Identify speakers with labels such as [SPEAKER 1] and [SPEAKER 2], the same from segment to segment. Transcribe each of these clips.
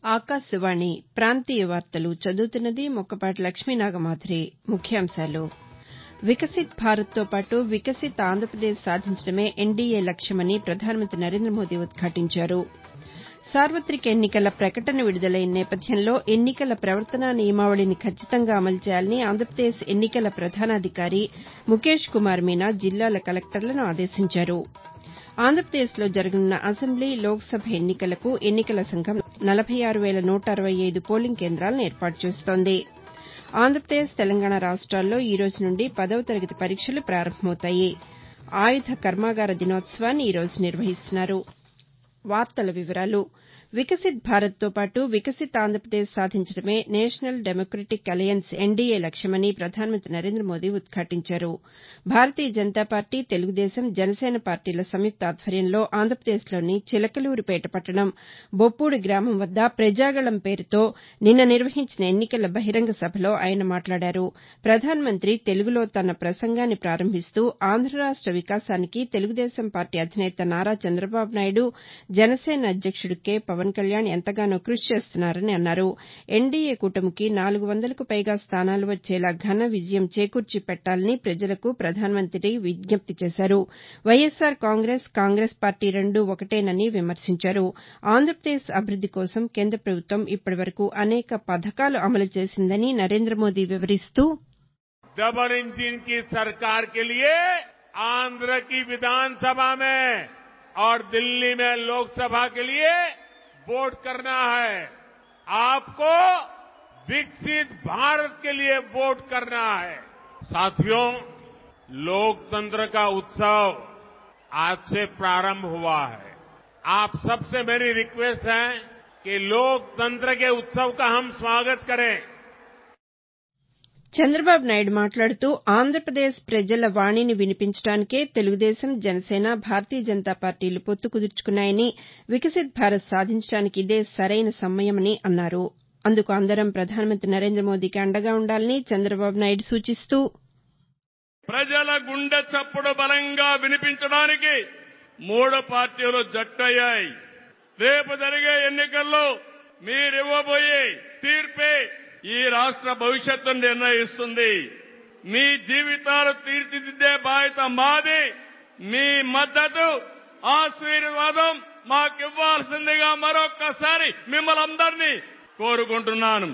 [SPEAKER 1] ఆకాశవాణి ప్రాంతీయ వార్తలు చదువుతున్నది మొక్కపాటి లక్ష్మీనాగమాధురి ముఖ్యాంశాలు వికసిత్ భారత్తో పాటు వికసిత్ ఆంధ్రప్రదేశ్ సాధించడమే ఎన్డీఏ లక్ష్యమని ప్రధానమంత్రి నరేంద్రమోదీ ఉద్ఘాటించారు సార్వతిక ఎన్నికల ప్రకటన విడుదలైన నేపథ్యంలో ఎన్నికల ప్రవర్తనా నియమావళిని ఖచ్చితంగా అమలు చేయాలని ఆంధ్రప్రదేశ్ ఎన్నికల ప్రధానాధికారి ముఖేష్ కుమార్ మీనా జిల్లాల కలెక్టర్లను ఆదేశించారు ఆంధ్రప్రదేశ్లో జరగనున్న అసెంబ్లీ లోక్సభ ఎన్నికలకు ఎన్నికల సంఘం నలభై ఆరు వేల నూట అరవై ఐదు పోలింగ్ కేంద్రాలను ఏర్పాటు చేస్తోంది ఆంధ్రప్రదేశ్ తెలంగాణ రాష్ట్రాల్లో ఈ రోజు నుండి పదవ తరగతి పరీక్షలు ప్రారంభమవుతాయి ఆయుధ కర్మాగార దినోత్సవాన్ని ఈ రోజు నిర్వహిస్తున్నారు వికసిత్ భారత్తో పాటు వికసిత్ ఆంధ్రప్రదేశ్ సాధించడమే నేషనల్ డెమోక్రటిక్ అలయన్స్ ఎన్డీఏ లక్ష్యమని ప్రధానమంత్రి నరేంద్రమోదీ ఉద్ఘాటించారు భారతీయ జనతా పార్టీ తెలుగుదేశం జనసేన పార్టీల సంయుక్త ఆధ్వర్యంలో ఆంధ్రప్రదేశ్లోని చిలకలూరిపేట పట్టణం బొప్పూడి గ్రామం వద్ద ప్రజాగళం పేరుతో నిన్న నిర్వహించిన ఎన్నికల బహిరంగ సభలో ఆయన మాట్లాడారు ప్రధానమంత్రి తెలుగులో తన ప్రసంగాన్ని ప్రారంభిస్తూ ఆంధ్ర రాష్ట వికాసానికి తెలుగుదేశం పార్టీ అధినేత నారా చంద్రబాబు నాయుడు జనసేన అధ్యక్షుడు కె పవన్ కళ్యాణ్ ఎంతగానో కృషి చేస్తున్నారని అన్నారు ఎన్డీఏ కూటమికి నాలుగు వందలకు పైగా స్థానాలు వచ్చేలా ఘన విజయం చేకూర్చి పెట్టాలని ప్రజలకు ప్రధానమంత్రి విజ్ఞప్తి చేశారు వైఎస్సార్ కాంగ్రెస్ కాంగ్రెస్ పార్టీ రెండూ ఒకటేనని విమర్శించారు ఆంధ్రప్రదేశ్ అభివృద్ది కోసం కేంద్ర ప్రభుత్వం ఇప్పటివరకు అనేక పథకాలు అమలు చేసిందని నరేంద్రమోదీ వివరిస్తూ
[SPEAKER 2] डबल इंजन की सरकार के लिए आंध्र की विधानसभा में और दिल्ली में लोकसभा के लिए वोट करना है आपको विकसित भारत के लिए वोट करना है साथियों लोकतंत्र का उत्सव आज से प्रारंभ हुआ है आप सबसे मेरी रिक्वेस्ट है कि लोकतंत्र के उत्सव का हम स्वागत करें
[SPEAKER 1] చంద్రబాబు నాయుడు మాట్లాడుతూ ఆంధ్రప్రదేశ్ ప్రజల వాణిని వినిపించడానికే తెలుగుదేశం జనసేన భారతీయ జనతా పార్టీలు పొత్తు కుదుర్చుకున్నాయని వికసిత్ భారత్ సాధించడానికి ఇదే సరైన సమయమని అన్నారు అందుకు అందరం ప్రధానమంత్రి నరేంద్రమోదీకి అండగా ఉండాలని చంద్రబాబు నాయుడు సూచిస్తూ
[SPEAKER 2] ప్రజల గుండె చప్పుడు బలంగా వినిపించడానికి మూడు పార్టీలు జట్టయ్యాయి రేపు జరిగే ఎన్నికల్లో మీరివ్వబోయే తీర్పే ఈ రాష్ట్ర భవిష్యత్తును నిర్ణయిస్తుంది మీ జీవితాలు తీర్చిదిద్దే బాధ్యత మాది మీ మద్దతు ఆశీర్వాదం మాకివ్వాల్సిందిగా మరొక్కసారి మిమ్మల్ని అందరినీ కోరుకుంటున్నాను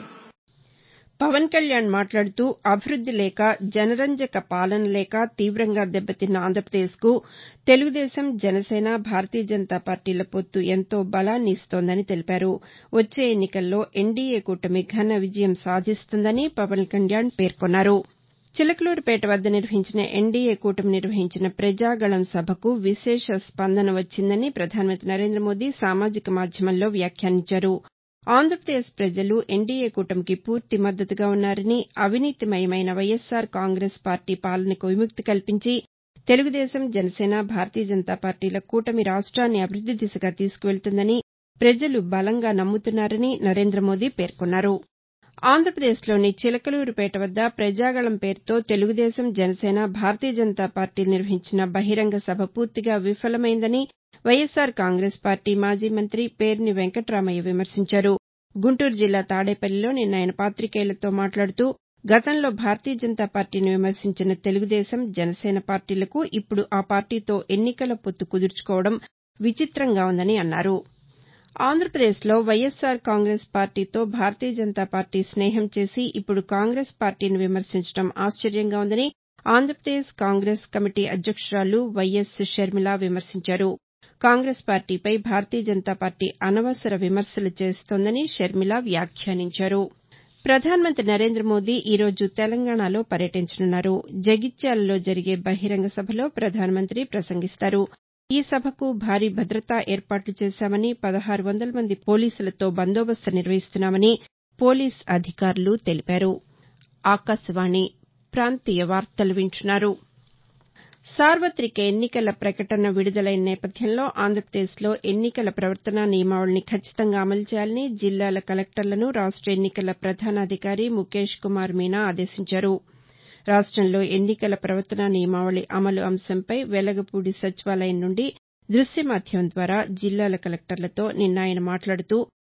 [SPEAKER 1] పవన్ కళ్యాణ్ మాట్లాడుతూ అభివృద్ది లేక జనరంజక పాలన లేక తీవ్రంగా దెబ్బతిన్న ఆంధ్రప్రదేశ్కు తెలుగుదేశం జనసేన భారతీయ జనతా పార్టీల పొత్తు ఎంతో బలాన్ని ఇస్తోందని తెలిపారు వచ్చే ఎన్నికల్లో ఎన్డీఏ కూటమి ఘన విజయం సాధిస్తుందని పవన్ కళ్యాణ్ పేర్కొన్నారు చిలకలూరిపేట వద్ద నిర్వహించిన ఎన్డీఏ కూటమి నిర్వహించిన ప్రజాగళం సభకు విశేష స్పందన వచ్చిందని ప్రధానమంత్రి నరేంద్రమోదీ సామాజిక మాధ్యమంలో వ్యాఖ్యానించారు ఆంధ్రప్రదేశ్ ప్రజలు ఎన్డీఏ కూటమికి పూర్తి మద్దతుగా ఉన్నారని అవినీతిమయమైన వైఎస్సార్ కాంగ్రెస్ పార్టీ పాలనకు విముక్తి కల్పించి తెలుగుదేశం జనసేన భారతీయ జనతా పార్టీల కూటమి రాష్ట్రాన్ని అభివృద్ది దిశగా తీసుకువెళ్తుందని ప్రజలు బలంగా నమ్ముతున్నారని నరేంద్రమోదీ పేర్కొన్నారు ఆంధ్రప్రదేశ్లోని చిలకలూరిపేట వద్ద ప్రజాగళం పేరుతో తెలుగుదేశం జనసేన భారతీయ జనతా పార్టీలు నిర్వహించిన బహిరంగ సభ పూర్తిగా విఫలమైందని వైఎస్సార్ కాంగ్రెస్ పార్టీ మాజీ మంత్రి పేర్ని వెంకటామయ్య విమర్శించారు గుంటూరు జిల్లా తాడేపల్లిలో నిన్న ఆయన పాతికేయులతో మాట్లాడుతూ గతంలో భారతీయ జనతా పార్టీని విమర్శించిన తెలుగుదేశం జనసేన పార్టీలకు ఇప్పుడు ఆ పార్టీతో ఎన్నికల పొత్తు కుదుర్చుకోవడం విచిత్రంగా ఉందని అన్నారు ఆంధ్రప్రదేశ్లో వైఎస్సార్ కాంగ్రెస్ పార్టీతో భారతీయ జనతా పార్టీ స్నేహం చేసి ఇప్పుడు కాంగ్రెస్ పార్టీని విమర్శించడం ఆశ్చర్యంగా ఉందని ఆంధ్రప్రదేశ్ కాంగ్రెస్ కమిటీ అధ్యక్షురాలు వైఎస్ షర్మిల విమర్శించారు కాంగ్రెస్ పార్టీపై భారతీయ జనతా పార్టీ అనవసర విమర్శలు చేస్తోందని షర్మిల వ్యాఖ్యానించారు ప్రధానమంత్రి నరేంద్రమోదీ ఈరోజు తెలంగాణలో పర్యటించనున్నారు జగిత్యాలలో జరిగే బహిరంగ సభలో ప్రధానమంత్రి ప్రసంగిస్తారు ఈ సభకు భారీ భద్రతా ఏర్పాట్లు చేశామని పదహారు వందల మంది పోలీసులతో బందోబస్తు నిర్వహిస్తున్నామని పోలీస్ అధికారులు తెలిపారు సార్వతిక ఎన్నికల ప్రకటన విడుదలైన నేపథ్యంలో ఆంధ్రప్రదేశ్లో ఎన్నికల ప్రవర్తనా నియమావళిని ఖచ్చితంగా అమలు చేయాలని జిల్లాల కలెక్టర్లను రాష్ట ఎన్నికల ప్రధానాధికారి ముఖేష్ కుమార్ మీనా ఆదేశించారు రాష్టంలో ఎన్నికల ప్రవర్తనా నియమావళి అమలు అంశంపై వెలగపూడి సచివాలయం నుండి దృశ్య మాధ్యమం ద్వారా జిల్లాల కలెక్టర్లతో నిన్న ఆయన మాట్లాడుతూ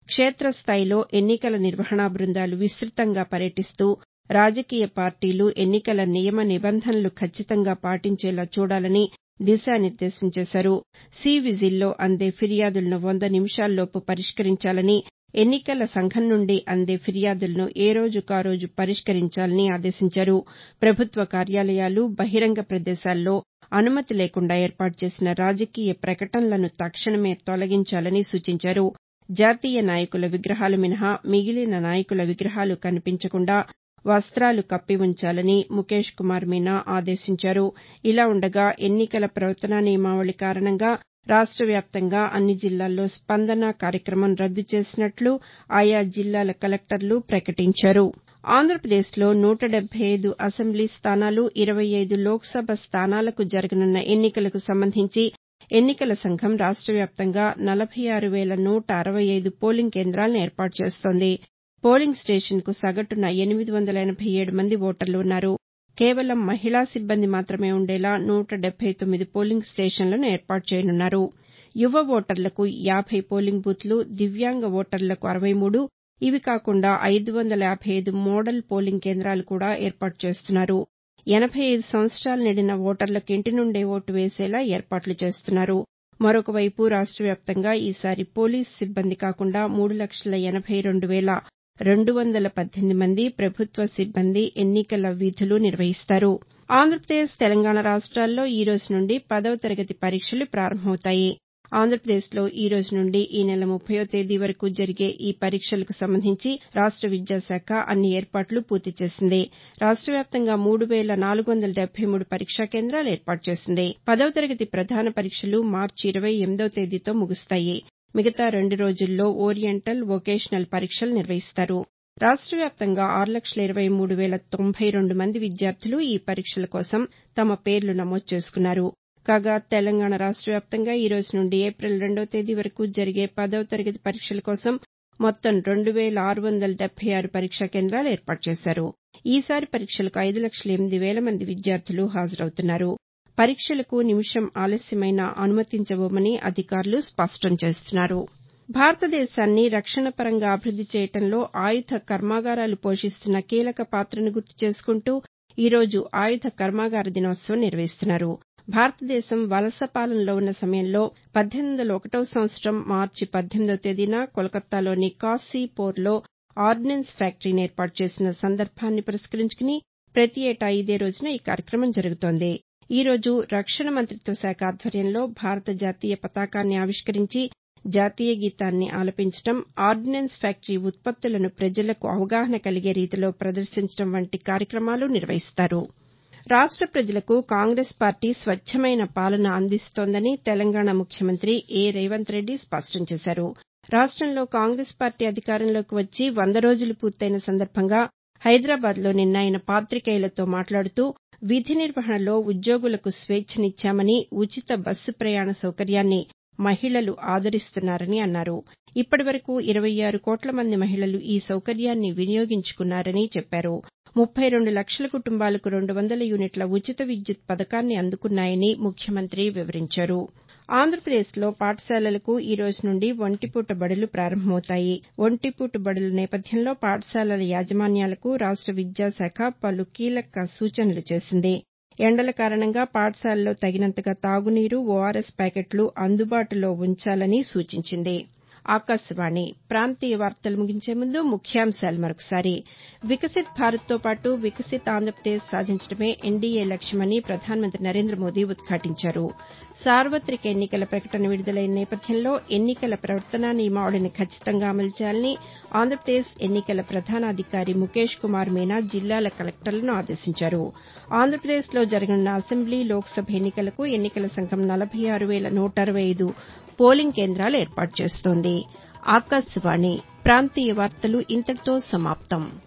[SPEAKER 1] క్షేతస్థాయిలో ఎన్నికల నిర్వహణా బృందాలు విస్తృతంగా పర్యటిస్తూ రాజకీయ పార్టీలు ఎన్నికల నియమ నిబంధనలు ఖచ్చితంగా పాటించేలా చూడాలని దిశానిర్దేశం చేశారు సి విజిల్లో అందే ఫిర్యాదులను వంద నిమిషాల్లోపు పరిష్కరించాలని ఎన్నికల సంఘం నుండి అందే ఫిర్యాదులను ఏ రోజుకారోజు పరిష్కరించాలని ఆదేశించారు ప్రభుత్వ కార్యాలయాలు బహిరంగ ప్రదేశాల్లో అనుమతి లేకుండా ఏర్పాటు చేసిన రాజకీయ ప్రకటనలను తక్షణమే తొలగించాలని సూచించారు జాతీయ నాయకుల విగ్రహాలు మినహా మిగిలిన నాయకుల విగ్రహాలు కనిపించకుండా వస్తాలు కప్పి ఉంచాలని ముఖేష్ కుమార్ మీనా ఆదేశించారు ఇలా ఉండగా ఎన్నికల ప్రవర్తనా నియమావళి కారణంగా రాష్ట వ్యాప్తంగా అన్ని జిల్లాల్లో స్పందన కార్యక్రమం రద్దు చేసినట్లు ఆయా జిల్లాల కలెక్టర్లు ప్రకటించారు ఆంధ్రప్రదేశ్లో నూట డెబ్బై ఐదు అసెంబ్లీ స్థానాలు ఇరవై ఐదు లోక్సభ స్థానాలకు జరగనున్న ఎన్నికలకు సంబంధించి ఎన్నికల సంఘం రాష్ట వ్యాప్తంగా నలభై ఆరు వేల నూట అరవై ఐదు పోలింగ్ కేంద్రాలను ఏర్పాటు చేస్తోంది పోలింగ్ స్టేషన్కు సగటున ఎనిమిది వందల ఎనబై ఏడు మంది ఓటర్లు ఉన్నారు కేవలం మహిళా సిబ్బంది మాత్రమే ఉండేలా నూట డెబ్బై తొమ్మిది పోలింగ్ స్టేషన్లను ఏర్పాటు చేయనున్నారు యువ ఓటర్లకు యాభై పోలింగ్ బూత్లు దివ్యాంగ ఓటర్లకు అరవై మూడు ఇవి కాకుండా ఐదు వందల యాభై ఐదు మోడల్ పోలింగ్ కేంద్రాలు కూడా ఏర్పాటు చేస్తున్నారు ఎనబై ఐదు సంవత్సరాలు నిండిన ఓటర్లకు ఇంటి నుండే ఓటు వేసేలా ఏర్పాట్లు చేస్తున్నారు మరొక వైపు రాష్ట వ్యాప్తంగా ఈసారి పోలీసు సిబ్బంది కాకుండా మూడు లక్షల ఎనబై రెండు వేల రెండు వందల పద్దెనిమిది మంది ప్రభుత్వ సిబ్బంది ఎన్నికల విధులు నిర్వహిస్తారు ఆంధ్రప్రదేశ్ తెలంగాణ రాష్ట్రాల్లో ఈ రోజు నుండి పదవ తరగతి పరీక్షలు ప్రారంభమవుతాయి ఆంధ్రప్రదేశ్లో ఈ రోజు నుండి ఈ నెల ముప్పయో తేదీ వరకు జరిగే ఈ పరీక్షలకు సంబంధించి రాష్ట విద్యాశాఖ అన్ని ఏర్పాట్లు పూర్తి చేసింది రాష్ట వ్యాప్తంగా మూడు వేల నాలుగు వందల డెబ్బై మూడు పరీక్షా కేంద్రాలు ఏర్పాటు చేసింది పదవ తరగతి ప్రధాన పరీక్షలు మార్చి ఇరవై ఎనిమిదో తేదీతో ముగుస్తాయి మిగతా రెండు రోజుల్లో ఓరియంటల్ వొకేషనల్ పరీక్షలు నిర్వహిస్తారు రాష్ట వ్యాప్తంగా ఆరు లక్షల ఇరవై మూడు వేల తొంభై రెండు మంది విద్యార్థులు ఈ పరీక్షల కోసం తమ పేర్లు నమోదు చేసుకున్నారు కాగా తెలంగాణ రాష్ట వ్యాప్తంగా ఈ రోజు నుండి ఏప్రిల్ రెండో తేదీ వరకు జరిగే పదవ తరగతి పరీక్షల కోసం మొత్తం రెండు వేల ఆరు వందల డెబ్బై ఆరు పరీక్షా కేంద్రాలు ఏర్పాటు చేశారు ఈసారి పరీక్షలకు ఐదు లక్షల ఎనిమిది వేల మంది విద్యార్థులు హాజరవుతున్నారు పరీక్షలకు నిమిషం ఆలస్యమైనా అనుమతించబోమని అధికారులు స్పష్టం చేస్తున్నారు భారతదేశాన్ని రక్షణ పరంగా అభివృద్ది చేయడంలో ఆయుధ కర్మాగారాలు పోషిస్తున్న కీలక పాత్రను గుర్తు చేసుకుంటూ ఈ రోజు ఆయుధ కర్మాగార దినోత్సవం నిర్వహిస్తున్నారు భారతదేశం వలస పాలనలో ఉన్న సమయంలో పద్దెనిమిది వందల ఒకటవ సంవత్సరం మార్చి పద్దెనిమిదో తేదీన కోల్కతాలోని కాశీపోర్లో ఆర్డినెన్స్ ఫ్యాక్టరీని ఏర్పాటు చేసిన సందర్భాన్ని పురస్కరించుకుని ప్రతి ఏటా ఇదే రోజున ఈ కార్యక్రమం జరుగుతోంది ఈ రోజు రక్షణ మంతిత్వ శాఖ ఆధ్వర్యంలో భారత జాతీయ పతాకాన్ని ఆవిష్కరించి జాతీయ గీతాన్ని ఆలపించడం ఆర్డినెన్స్ ఫ్యాక్టరీ ఉత్పత్తులను ప్రజలకు అవగాహన కలిగే రీతిలో ప్రదర్శించడం వంటి కార్యక్రమాలు నిర్వహిస్తారు రాష్ట ప్రజలకు కాంగ్రెస్ పార్టీ స్వచ్చమైన పాలన అందిస్తోందని తెలంగాణ ముఖ్యమంత్రి ఏ రేవంత్ రెడ్డి స్పష్టం చేశారు రాష్టంలో కాంగ్రెస్ పార్టీ అధికారంలోకి వచ్చి వంద రోజులు పూర్తయిన సందర్భంగా హైదరాబాద్లో నిన్న ఆయన పాతికేయులతో మాట్లాడుతూ విధి నిర్వహణలో ఉద్యోగులకు స్వేచ్చనిచ్చామని ఉచిత బస్సు ప్రయాణ సౌకర్యాన్ని మహిళలు ఆదరిస్తున్నారని అన్నారు ఇప్పటివరకు ఇరవై ఆరు కోట్ల మంది మహిళలు ఈ సౌకర్యాన్ని వినియోగించుకున్నారని చెప్పారు ముప్పై రెండు లక్షల కుటుంబాలకు రెండు వందల యూనిట్ల ఉచిత విద్యుత్ పథకాన్ని అందుకున్నాయని ముఖ్యమంత్రి వివరించారు ఆంధ్రప్రదేశ్లో పాఠశాలలకు ఈ రోజు నుండి ఒంటిపూట బడులు ప్రారంభమవుతాయి ఒంటిపూట బడుల నేపథ్యంలో పాఠశాలల యాజమాన్యాలకు రాష్ట విద్యాశాఖ పలు కీలక సూచనలు చేసింది ఎండల కారణంగా పాఠశాలల్లో తగినంతగా తాగునీరు ఓఆర్ఎస్ ప్యాకెట్లు అందుబాటులో ఉంచాలని సూచించింది ఆకాశవాణి ప్రాంతీయ వార్తలు ముగించే ముందు ముఖ్యాంశాలు మరొకసారి వికసిత్ భారత్తో పాటు వికసిత్ ఆంధ్రప్రదేశ్ సాధించడమే ఎన్డీఏ లక్ష్యమని ప్రధానమంత్రి నరేంద్ర మోదీ ఉద్ఘాటించారు సార్వతిక ఎన్నికల ప్రకటన విడుదలైన నేపథ్యంలో ఎన్నికల ప్రవర్తనా నియమావళిని ఖచ్చితంగా అమలు చేయాలని ఆంధ్రప్రదేశ్ ఎన్నికల ప్రధానాధికారి ముఖేష్ కుమార్ మీనా జిల్లాల కలెక్టర్లను ఆదేశించారు ఆంధ్రప్రదేశ్లో జరగనున్న అసెంబ్లీ లోక్సభ ఎన్నికలకు ఎన్నికల సంఘం నలభై ఆరు వేల నూట అరవై ఐదు పోలింగ్ కేంద్రాలు ఏర్పాటు చేస్తోంది ఆకాశవాణి ప్రాంతీయ వార్తలు ఇంతటితో సమాప్తం